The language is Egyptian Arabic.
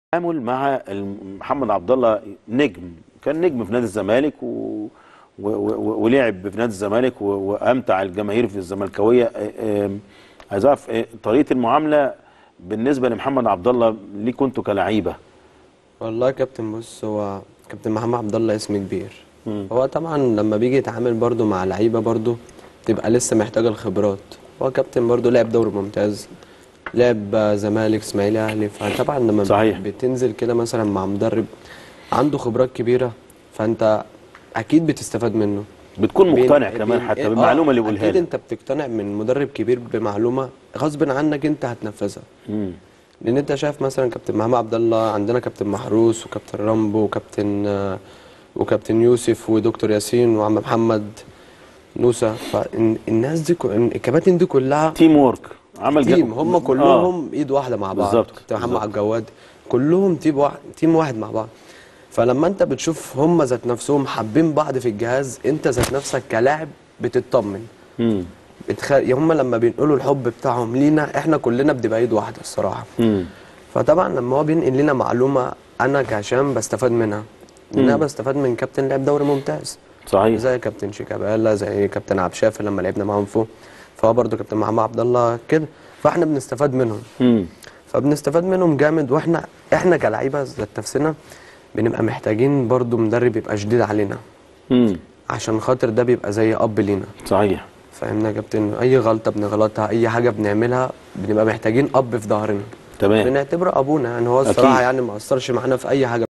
التعامل مع الم- محمد عبد الله نجم كان نجم في نادي الزمالك و... و... و... ولعب في نادي الزمالك و... وامتع الجماهير في الزملكاويه آه، آم، عايز اعرف آه، طريقه المعامله بالنسبه لمحمد عبد الله ليكوا انتوا كلعيبه والله يا كابتن بص هو كابتن محمد عبد الله اسم كبير مم. هو طبعا لما بيجي يتعامل برضو مع لعيبه برضو تبقى لسه محتاجه الخبرات هو كابتن برضو لعب دوري ممتاز لعب آه، زمالك اسماعيلي اهلي فطبعا لما صحيح. بتنزل كده مثلا مع مدرب عنده خبرات كبيره فانت اكيد بتستفاد منه بتكون بين- مقتنع كمان بين- حتى آه، بالمعلومه اللي بيقولها اكيد لك انت بتقتنع من مدرب كبير بمعلومه غصب عنك انت هتنفذها مم. لان انت شايف مثلا كابتن محمد عبد الله عندنا كابتن محروس وكابتن رامبو وكابتن آه، وكابتن يوسف ودكتور ياسين وعم محمد نوسة فالناس دي كو- الكباتن دي كلها تيم وورك عمل جا- تيم هم كلهم ايد واحده مع بعض بالظبط، كابتن محمد بالظبط. عبد الجواد كلهم تيم واحد تيم واحد مع بعض فلما انت بتشوف هم ذات نفسهم حابين بعض في الجهاز انت ذات نفسك كلاعب بتطمن مم. بتخ... هم لما بينقلوا الحب بتاعهم لينا احنا كلنا بنبقى ايد واحده الصراحه مم. فطبعا لما هو بينقل لنا معلومه انا كهشام بستفاد منها ان انا بستفاد من كابتن لعب دوري ممتاز صحيح زي كابتن شيكابالا زي كابتن عبد الشافي لما لعبنا معاهم فوق فهو برضه كابتن محمد عبد الله كده فاحنا بنستفاد منهم مم. فبنستفاد منهم جامد واحنا احنا كلعيبه ذات نفسنا بنبقى محتاجين برضه مدرب يبقى شديد علينا مم. عشان خاطر ده بيبقى زي اب لينا صحيح فاهمنا يا كابتن اي غلطه بنغلطها اي حاجه بنعملها بنبقى محتاجين اب في ظهرنا تمام بنعتبره ابونا يعني هو أكيد. الصراحه يعني ما اثرش معانا في اي حاجه